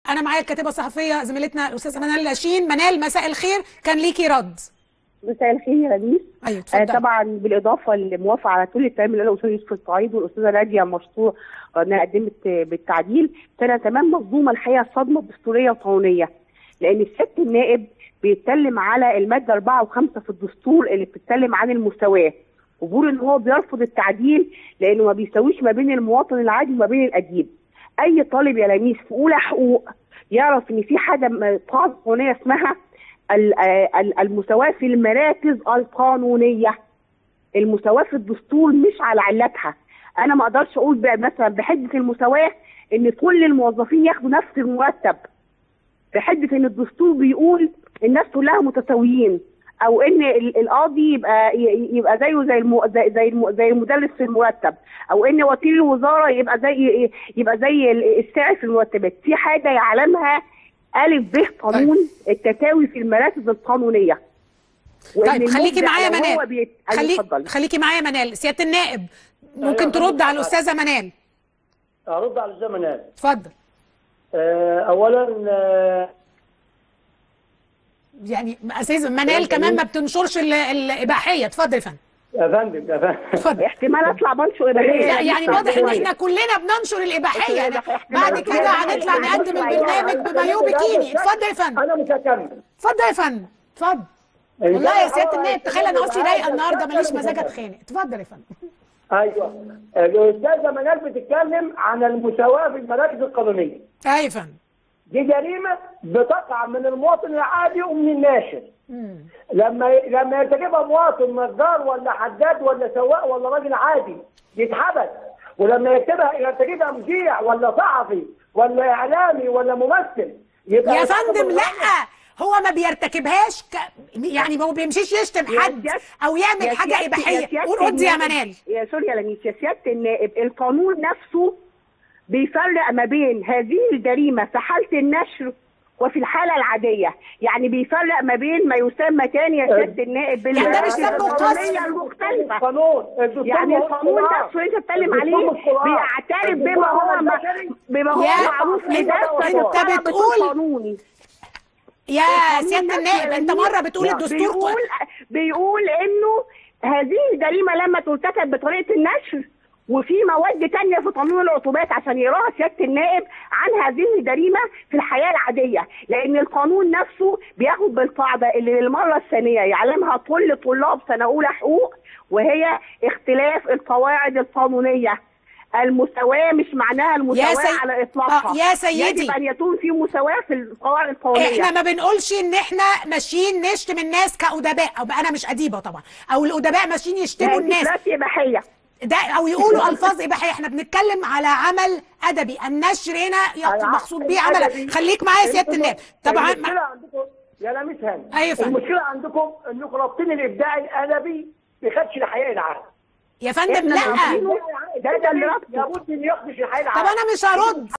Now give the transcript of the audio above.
انا معايا الكاتبه الصحفيه زميلتنا الاستاذه منال لاشين منال مساء الخير كان ليكي رد مساء الخير يا رئيس ايوه آه اتفضل طبعا بالاضافه للموافقه على كل الكلام اللي قاله الاستاذ يوسف الصعيد والاستاذه ناديه مشطوع انها قدمت آه، بالتعديل فانا كمان مصدومه الحقيقه صدمه دستوريه وقانونيه لان سياده النائب بيتكلم على الماده 4 و5 في الدستور اللي بتتكلم عن المساواه وبيقول ان هو بيرفض التعديل لانه ما بيساويش ما بين المواطن العادي وما بين الاديب اي طالب يا لميس في اولى حقوق يعرف ان في حاجه م- قاعده قانونيه اسمها ال- آه، ال- المساواه في المراكز القانونيه المساواه في الدستور مش على علتها انا ما اقدرش اقول بقى مثلا بحجه المساواه ان كل الموظفين ياخدوا نفس المرتب بحجه ان الدستور بيقول الناس كلها متساويين او ان ال- القاضي يبقى ي- يبقى زيه زي الم... زي زي, الم... زي المدرس في المرتب او ان وكيل الوزاره يبقى زي يبقى زي ال- الساعي في المرتبات في حاجه يعلمها الف ب قانون التساوي في المراكز القانونيه وإن طيب خليكي المبدع معايا لو هو منال بيت... أيوة خليك اتفضلي. خليكي معايا منال سياده النائب ممكن أيوة، ترد على اتفضل. الاستاذه منال ارد على الزمنات اتفضل آه، اولا آه، يعني استاذ منال كمان ما بتنشرش ال- الاباحيه اتفضل يا فندم يا فندم يا فندم اتفضل احتمال اطلع بنشر اباحيه لا، يعني لسه واضح ان شوية. احنا كلنا بننشر الاباحيه يعني احتمال بعد احتمال كده احتمال هنطلع احتمال نقدم احتمال البرنامج بمايو بيكيني اتفضل يا فندم انا مش هكمل اتفضل يا فندم اتفضل والله يا سياده النائب تخيل انا عاوزتي رايقه النهارده ماليش مزاج اتخانق اتفضل يا فندم ايوه الاستاذه منال بتتكلم عن المساواه في المراكز القانونيه ايوه يا فندم دي جريمه بتقع من المواطن العادي ومن الناشر مم. لما لما يرتكبها مواطن نجار ولا حداد ولا سواق ولا راجل عادي يتحبس ولما يكتبها يرتكبها مذيع ولا صحفي ولا اعلامي ولا ممثل يبقى يا يتحبس فندم لا بالغلط. هو ما بيرتكبهاش ك... يعني ما هو بيمشيش يشتم يا حد سيادة- او يعمل يا حاجه سيادة- يا اباحيه سيادة قول رد يا النائب- منال يا سوري يا لميس يا سياده النائب القانون نفسه بيفرق ما بين هذه الجريمه في حاله النشر وفي الحاله العاديه يعني بيفرق ما بين ما يسمى تاني يا سياده النائب يعني ده مش بالمراكز سب وقذف. القانونية المختلفه القانون الدستور يعني مش القانون قرآن. نفسه انت بتتكلم الدستور عليه مش قرآن. بيعترف بما الدستور هو عمل ما بشري. بما هو يا- معروف انت- لده انت بتقول- قانوني يا القانون سياده نفسه النائب يا انت لميس مره بتقول الدستور بيقول بيقول انه هذه الجريمه لما ترتكب بطريقه النشر وفي مواد تانية في قانون العقوبات عشان يراها سياده النائب عن هذه الجريمه في الحياه العاديه لان القانون نفسه بياخد بالقاعده اللي للمره الثانيه يعلمها كل طلاب سنه اولى حقوق وهي اختلاف القواعد القانونيه المساواه مش معناها المساواه سي- على اطلاقها آه، يا سيدي. يجب ان يكون في مساواه في القواعد القانونيه احنا ما بنقولش ان احنا ماشيين نشتم الناس كادباء او انا مش اديبه طبعا او الادباء ماشيين يشتموا الناس دلوقتي اباحيه ده او يقولوا الفاظ اباحيه احنا بنتكلم على عمل ادبي النشر هنا يقصد مقصود بيه عمل الأدبي. خليك معايا يا سياده النائب طبعا المشكله عندكم يا لميس هاني أيوة فندم. المشكله عندكم انكم رابطين الابداع الادبي بخدش الحياء العام يا فندم إحنا لا موجودين. ده- ده اللي ربطه. لابد ان يخدش الحياء العام طب انا مش هرد